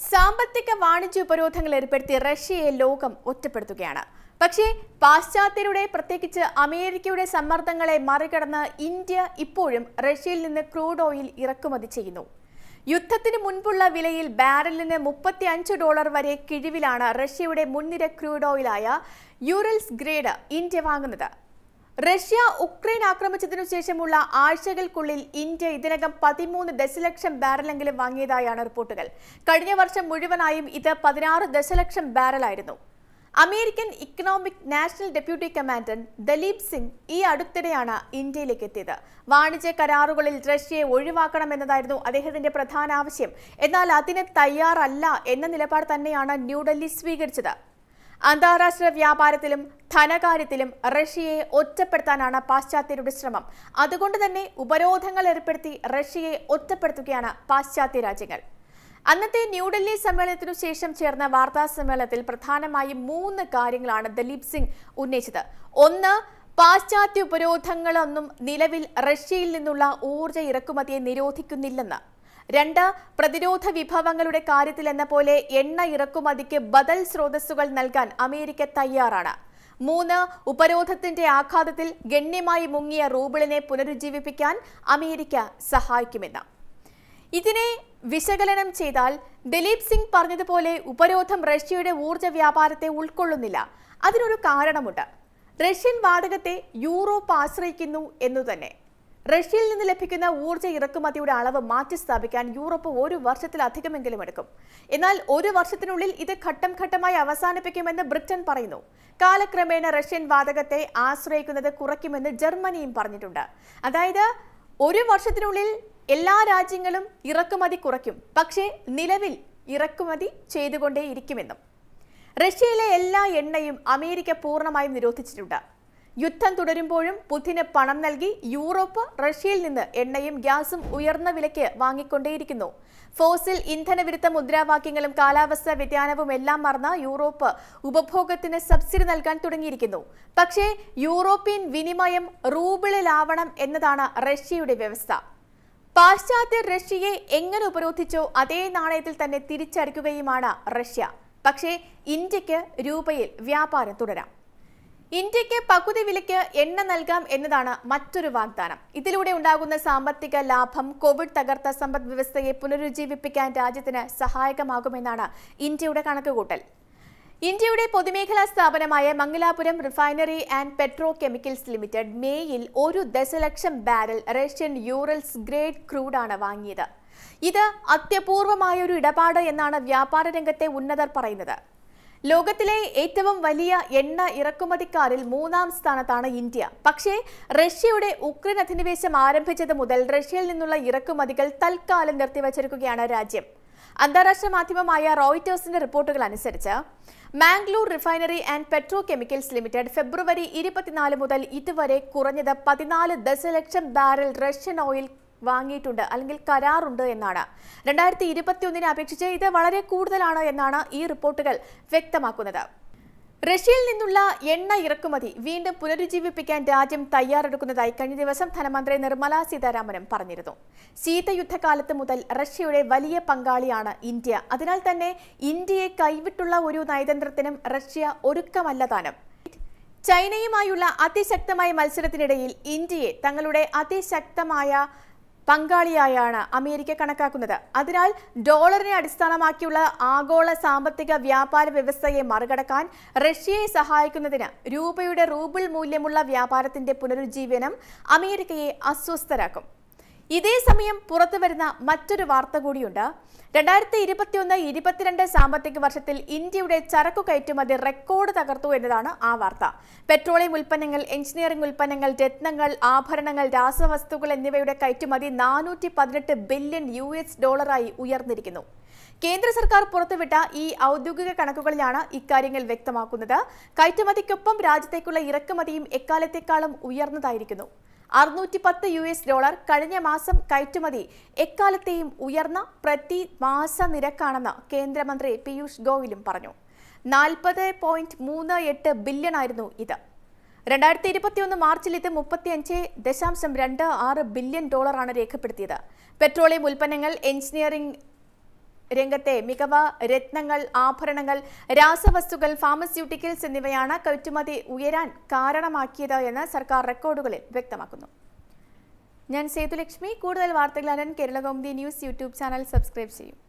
സാമ്പത്തിക വാണിജ്യ ഉപരോധങ്ങൾ ഏർപ്പെടുത്തി റഷ്യയെ ലോകം ഒറ്റപ്പെടുത്തുകയാണ് പക്ഷേ പാശ്ചാത്യരുടെ പ്രത്യേകിച്ച് അമേരിക്കയുടെ സമ്മർദ്ദങ്ങളെ മറികടന്ന് ഇന്ത്യ ഇപ്പോഴും റഷ്യയിൽ നിന്ന് ക്രൂഡ് ഓയിൽ ഇറക്കുമതി ചെയ്യുന്നു യുദ്ധത്തിന് മുൻപുള്ള വിലയിൽ ബാരലിന് മുപ്പത്തി അഞ്ച് ഡോളർ വരെ കിഴിവിലാണ് റഷ്യയുടെ മുൻനിര ക്രൂഡ് ഓയിലായ യൂറൽസ് ഗ്രേഡ് ഇന്ത്യ വാങ്ങുന്നത് റഷ്യ ഉക്രൈൻ ആക്രമിച്ചതിനു ശേഷമുള്ള ആഴ്ചകൾക്കുള്ളിൽ ഇന്ത്യ ഇതിനകം പതിമൂന്ന് ദശലക്ഷം ബാരലെങ്കിലും വാങ്ങിയതായാണ് റിപ്പോർട്ടുകൾ കഴിഞ്ഞ വർഷം മുഴുവനായും ഇത് പതിനാറ് ദശലക്ഷം ബാരലായിരുന്നു American economic national deputy commandant Daleep Singh ഈ അടുത്തിടെയാണ് ഇന്ത്യയിലേക്ക് എത്തിയത് വാണിജ്യ കരാറുകളിൽ റഷ്യയെ ഒഴിവാക്കണമെന്നതായിരുന്നു അദ്ദേഹത്തിന്റെ പ്രധാന ആവശ്യം എന്നാൽ അതിന് തയ്യാറല്ല എന്ന നിലപാട് തന്നെയാണ് ന്യൂഡൽഹി സ്വീകരിച്ചത് അന്താരാഷ്ട്ര വ്യാപാരത്തിലും ധനകാര്യത്തിലും റഷ്യയെ ഒറ്റപ്പെടുത്താനാണ് പാശ്ചാത്യരുടെ ശ്രമം അതുകൊണ്ട് തന്നെ ഉപരോധങ്ങൾ ഏർപ്പെടുത്തി റഷ്യയെ ഒറ്റപ്പെടുത്തുകയാണ് പാശ്ചാത്യ രാജ്യങ്ങൾ അന്നത്തെ ന്യൂഡൽഹി സമ്മേളനത്തിനു ശേഷം ചേർന്ന വാർത്താ സമ്മേളനത്തിൽ പ്രധാനമായും മൂന്ന് കാര്യങ്ങളാണ് ദലീപ് സിംഗ് ഉന്നയിച്ചത് ഒന്ന് പാശ്ചാത്യ ഉപരോധങ്ങളൊന്നും നിലവിൽ റഷ്യയിൽ നിന്നുള്ള ഊർജ്ജ ഇറക്കുമതിയെ നിരോധിക്കുന്നില്ലെന്ന് രണ്ട് പ്രതിരോധ വിഭവങ്ങളുടെ കാര്യത്തിൽ എന്ന പോലെ എണ്ണ ഇറക്കുമതിക്ക് ബദൽ സ്രോതസ്സുകൾ നൽകാൻ അമേരിക്ക തയ്യാറാണ് മൂന്ന് ഉപരോധത്തിന്റെ ആഘാതത്തിൽ ഗണ്യമായി മുങ്ങിയ റൂബിളിനെ പുനരുജ്ജീവിപ്പിക്കാൻ അമേരിക്ക സഹായിക്കുമെന്ന് ഇതിനെ വിശകലനം ചെയ്താൽ ദിലീപ് സിംഗ് പറഞ്ഞതുപോലെ ഉപരോധം റഷ്യയുടെ ഊർജ്ജ വ്യാപാരത്തെ ഉൾക്കൊള്ളുന്നില്ല അതിനൊരു കാരണമുണ്ട് റഷ്യൻ വാതകത്തെ യൂറോപ്പ് ആശ്രയിക്കുന്നു എന്നു തന്നെ റഷ്യയിൽ നിന്ന് ലഭിക്കുന്ന ഊർജ്ജ ഇറക്കുമതിയുടെ അളവ് മാറ്റിസ്ഥാപിക്കാൻ യൂറോപ്പ് ഒരു വർഷത്തിലധികമെങ്കിലും എടുക്കും എന്നാൽ ഒരു വർഷത്തിനുള്ളിൽ ഇത് ഘട്ടം ഘട്ടമായി അവസാനിപ്പിക്കുമെന്ന് ബ്രിട്ടൻ പറയുന്നു കാലക്രമേണ റഷ്യൻ വാതകത്തെ ആശ്രയിക്കുന്നത് കുറയ്ക്കുമെന്ന് ജർമ്മനിയും പറഞ്ഞിട്ടുണ്ട് അതായത് ഒരു വർഷത്തിനുള്ളിൽ എല്ലാ രാജ്യങ്ങളും ഇറക്കുമതി കുറയ്ക്കും പക്ഷേ നിലവിൽ ഇറക്കുമതി ചെയ്തുകൊണ്ടേയിരിക്കുമെന്നും റഷ്യയിലെ എല്ലാ എണ്ണയും അമേരിക്ക പൂർണ്ണമായും നിരോധിച്ചിട്ടുണ്ട് യുദ്ധം തുടരുമ്പോഴും പുതിന് പണം നൽകി യൂറോപ്പ് റഷ്യയിൽ നിന്ന് എണ്ണയും ഗ്യാസും ഉയർന്ന വിലയ്ക്ക് വാങ്ങിക്കൊണ്ടേയിരിക്കുന്നു ഫോസിൽ ഇന്ധന വിരുദ്ധ മുദ്രാവാക്യങ്ങളും കാലാവസ്ഥാ വ്യതിയാനവും എല്ലാം മറന്ന യൂറോപ്പ് ഉപഭോഗത്തിന് സബ്സിഡി നൽകാൻ തുടങ്ങിയിരിക്കുന്നു പക്ഷേ യൂറോപ്യൻ വിനിമയം റൂബിളിലാവണം എന്നതാണ് റഷ്യയുടെ വ്യവസ്ഥ പാശ്ചാത്യ റഷ്യയെ എങ്ങനെ ഉപരോധിച്ചോ അതേ നാണയത്തിൽ തന്നെ തിരിച്ചടിക്കുകയുമാണ് റഷ്യ പക്ഷേ ഇന്ത്യക്ക് രൂപയിൽ വ്യാപാരം തുടരാം ഇന്ത്യക്ക് പകുതി വിലയ്ക്ക് എണ്ണ നൽകാം എന്നതാണ് മറ്റൊരു വാഗ്ദാനം ഇതിലൂടെ ഉണ്ടാകുന്ന സാമ്പത്തിക ലാഭം കോവിഡ് തകർത്ത സമ്പദ് വ്യവസ്ഥയെ പുനരുജ്ജീവിപ്പിക്കാൻ രാജ്യത്തിന് സഹായകമാകുമെന്നാണ് ഇന്ത്യയുടെ കണക്കുകൂട്ടൽ ഇന്ത്യയുടെ പൊതുമേഖലാ സ്ഥാപനമായ Mangalapuram refinery and petrochemicals limited മേയിൽ ഒരു ദശലക്ഷം ബാരൽ റഷ്യൻ യൂറൽസ് ഗ്രേഡ് ക്രൂഡാണ് വാങ്ങിയത് ഇത് അത്യപൂർവമായ ഒരു ഇടപാട് എന്നാണ് വ്യാപാര രംഗത്തെ ഉന്നതർ പറയുന്നത് ലോകത്തിലെ ഏറ്റവും വലിയ എണ്ണ ഇറക്കുമതിക്കാരിൽ മൂന്നാം സ്ഥാനത്താണ് ഇന്ത്യ പക്ഷേ റഷ്യയുടെ ഉക്രൈൻ അധിനിവേശം ആരംഭിച്ചത് മുതൽ റഷ്യയിൽ നിന്നുള്ള ഇറക്കുമതികൾ തൽക്കാലം നിർത്തിവച്ചിരിക്കുകയാണ് രാജ്യം അന്താരാഷ്ട്ര മാധ്യമമായ റോയിറ്റേഴ്സിന്റെ റിപ്പോർട്ടുകൾ അനുസരിച്ച് Mangalore refinery and petrochemicals limited ഫെബ്രുവരി ഇരുപത്തിനാല് മുതൽ ഇതുവരെ കുറഞ്ഞത് പതിനാല് ദശലക്ഷം ബാരൽ റഷ്യൻ ഓയിൽ വാങ്ങിയിട്ടുണ്ട് അല്ലെങ്കിൽ കരാറുണ്ട് എന്നാണ് രണ്ടായിരത്തി ഇരുപത്തിയൊന്നിനെ അപേക്ഷിച്ച് ഇത് വളരെ കൂടുതലാണ് എന്നാണ് ഈ റിപ്പോർട്ടുകൾ വ്യക്തമാക്കുന്നത് റഷ്യയിൽ നിന്നുള്ള എണ്ണ ഇറക്കുമതി വീണ്ടും പുനരുജ്ജീവിപ്പിക്കാൻ രാജ്യം തയ്യാറെടുക്കുന്നതായി കഴിഞ്ഞ ദിവസം ധനമന്ത്രി നിർമ്മല സീതാരാമനും പറഞ്ഞിരുന്നു ശീതയുദ്ധകാലത്ത് മുതൽ റഷ്യയുടെ വലിയ പങ്കാളിയാണ് ഇന്ത്യ അതിനാൽ തന്നെ ഇന്ത്യയെ കൈവിട്ടുള്ള ഒരു നയതന്ത്രത്തിനും റഷ്യ ഒരുക്കമല്ല താനും ചൈനയുമായുള്ള അതിശക്തമായ മത്സരത്തിനിടയിൽ ഇന്ത്യയെ തങ്ങളുടെ അതിശക്തമായ പങ്കാളിയായാണ് അമേരിക്ക കണക്കാക്കുന്നത് അതിനാൽ ഡോളറിനെ അടിസ്ഥാനമാക്കിയുള്ള ആഗോള സാമ്പത്തിക വ്യാപാര വ്യവസ്ഥയെ മറികടക്കാൻ റഷ്യയെ സഹായിക്കുന്നതിന് രൂപയുടെ റൂബിൾ മൂല്യമുള്ള വ്യാപാരത്തിന്റെ പുനരുജ്ജീവനം അമേരിക്കയെ അസ്വസ്ഥരാക്കും ഇതേ സമയം പുറത്തുവരുന്ന മറ്റൊരു വാർത്ത കൂടിയുണ്ട് രണ്ടായിരത്തി ഇരുപത്തിയൊന്ന് ഇരുപത്തിരണ്ട് സാമ്പത്തിക വർഷത്തിൽ ഇന്ത്യയുടെ ചരക്കു കയറ്റുമതി റെക്കോർഡ് തകർത്തു എന്നതാണ് ആ വാർത്ത പെട്രോളിയം ഉൽപ്പന്നങ്ങൾ എഞ്ചിനീയറിംഗ് ഉൽപ്പന്നങ്ങൾ രത്നങ്ങൾ ആഭരണങ്ങൾ രാസവസ്തുക്കൾ എന്നിവയുടെ കയറ്റുമതി നാനൂറ്റി പതിനെട്ട് ബില്യൺ യു എസ് ഡോളറായി ഉയർന്നിരിക്കുന്നു കേന്ദ്ര സർക്കാർ പുറത്തുവിട്ട ഈ ഔദ്യോഗിക കണക്കുകളിലാണ് ഇക്കാര്യങ്ങൾ വ്യക്തമാക്കുന്നത് കയറ്റുമതിക്കൊപ്പം രാജ്യത്തേക്കുള്ള ഇറക്കുമതിയും എക്കാലത്തേക്കാളും ഉയർന്നതായിരിക്കുന്നു അറുന്നൂറ്റി പത്ത് യു എസ് ഡോളർ കഴിഞ്ഞ മാസം കയറ്റുമതി എക്കാലത്തെയും ഉയർന്ന പ്രതി മാസ നിരക്കാണെന്ന് കേന്ദ്രമന്ത്രി പീയൂഷ് ഗോയലും പറഞ്ഞു നാൽപ്പത് പോയിന്റ് മൂന്ന് എട്ട് ബില്യൺ ആയിരുന്നു ഇത് രണ്ടായിരത്തി ഇരുപത്തിയൊന്ന് മാർച്ചിൽ ഇത് മുപ്പത്തിയഞ്ച് ദശാംശം രണ്ട് ആറ് ബില്യൺ ഡോളറാണ് രേഖപ്പെടുത്തിയത് പെട്രോളിയം ഉൽപ്പന്നങ്ങൾ എഞ്ചിനീയറിംഗ് രംഗത്തെ മികവ് രത്നങ്ങൾ ആഭരണങ്ങൾ രാസവസ്തുക്കൾ ഫാർമസ്യൂട്ടിക്കൽസ് എന്നിവയാണ് കയറ്റുമതി ഉയരാൻ കാരണമാക്കിയത് എന്ന് സർക്കാർ റെക്കോർഡുകളിൽ വ്യക്തമാക്കുന്നു ഞാൻ സേതുലക്ഷ്മി കൂടുതൽ വാർത്തകൾ അറിയാൻ Kerala Kaumudi news YouTube channel subscribe ചെയ്യും